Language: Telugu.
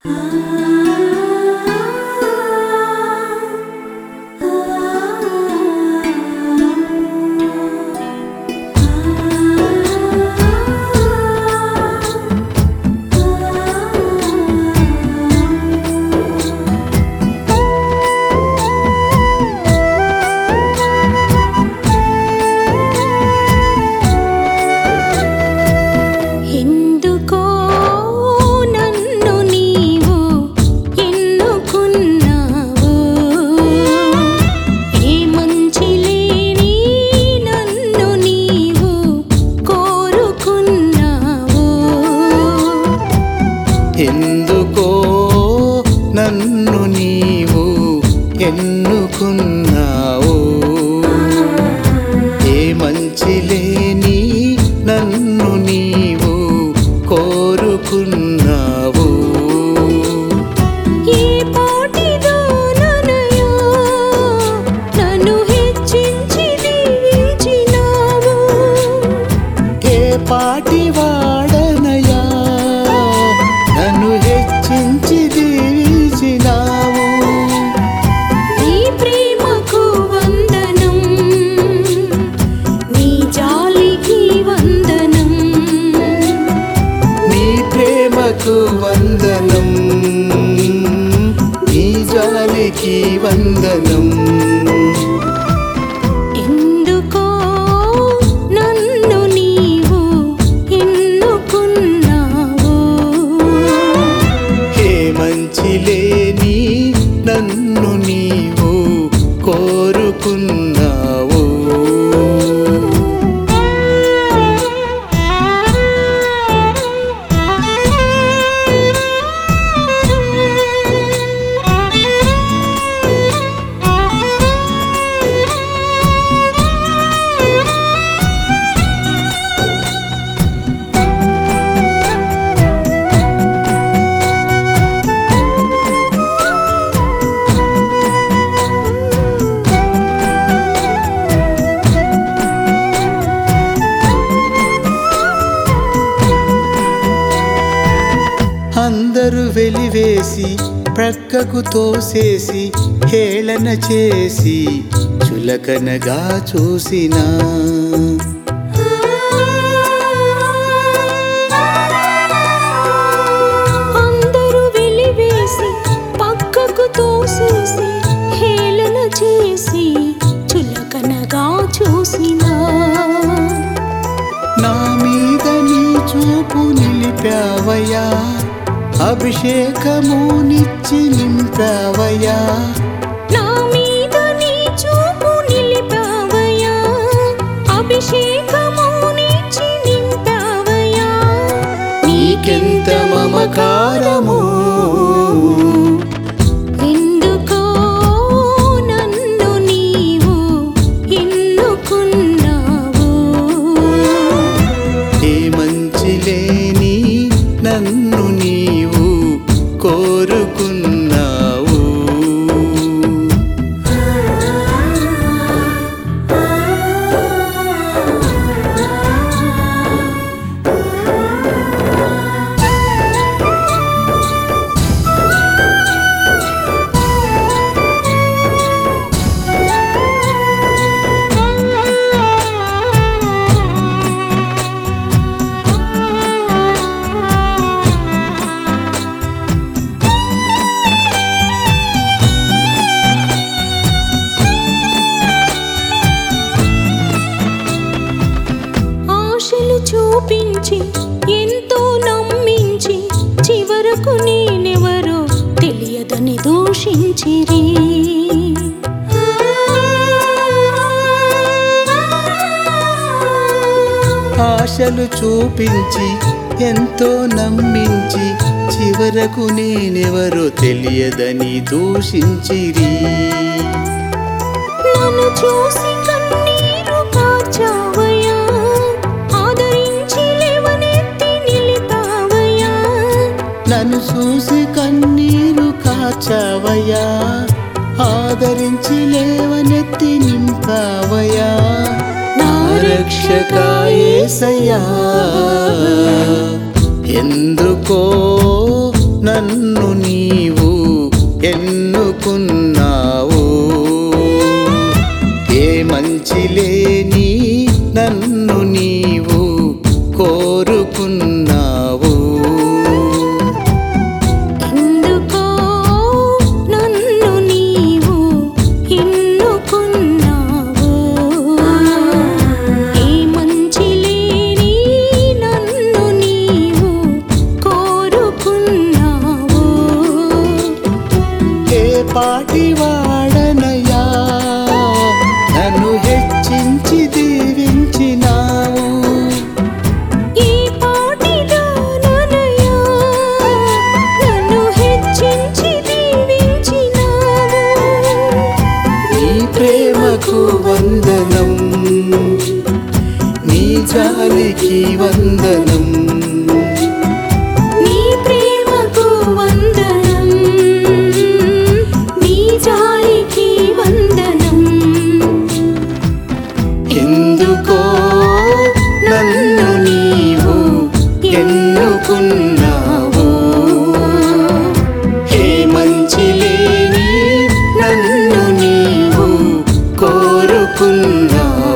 ఎందుకో నన్ను నీవు ఎన్నుకున్నావు ఏ మంచి లేని నన్ను నీవు కోరుకున్నావు ఎందుకో నన్ను నీవు ఎన్నుకున్నావు ఏ మంచి లేని నన్ను నీవు కోరుకున్నావు ఏ పాటిదో ననయో నన్ను హెచ్చించి దీవించినావు ఏ పాటి వాడనయా నన్ను హెచ్చించి దీవించినావు నీ ప్రేమకు వందనం నీ జాలికి వందనం నీ ప్రేమకు వందనం నీ జాలికి వందనం ఎందుకో నన్ను నీవు ఎన్నుకున్నావు ఏ మంచి లేని నన్ను నీవు కోరుకున్నావు అందరూ వెలివేసి ప్రక్కకు తోసేసి హేళన చేసి చులకనగా చూసినా అందరూ వెలివేసి పక్కకు తోసేసి హేళన చేసి చులకనగా చూసినా నా మీద నీ చూపు నిలిపావయ్యా అభిషేకము నిచ్చి నింపావయ్యా నా మీద నీ చూపు నిలిపావయ్యా అభిషేకము నీచి నింపావయ్యా నీకెంత మమకారము ఎందుకో నన్ను నీవు ఎన్నుకున్నావు ఏ మంచి లేని నన్ను నీవు కోరుకున్నావు ఆశలు చూపించి ఎంతో నమ్మించి చివరకు నేనెవరో తెలియదని దూషించిరి ఆశలు చూపించి ఎంతో నమ్మించి చివరకు నేనెవరో తెలియదని దూషించిరి నన్ను చూసి కన్నీరు కార్చావయ్యా ఆదరించి లేవనెత్తి నిలిపావయ్యా నన్ను చూసి కన్నీరు కాచావయ్యా ఆదరించి లేవనెత్తి నింపావయ్యా నా రక్షకాయేసయ్యా ఎందుకో నన్ను నీవు ఎన్నుకున్నావు ఏ మంచి లేని నన్ను నీవు కోరుకున్నావు ఎందుకో నన్ను నీవు ఎన్నుకున్నావు ఏ మంచి లేని నన్ను నీవు కోరుకున్నావు ఏ పాటి వాడనయ్యా నన్ను హెచ్చించి దీవించినావు ఈ పాటిలోననయా నన్ను హెచ్చించి దీవించినావు నీ ప్రేమకు వందనం నీ జాలికి వందనం నీ ప్రేమకు వందనం నీ జాలికి వందనం ఎందుకో నన్ను నీవు ఎన్నుకున్నావు ఏ మంచి లేని నన్ను నీవు కోరుకున్నావు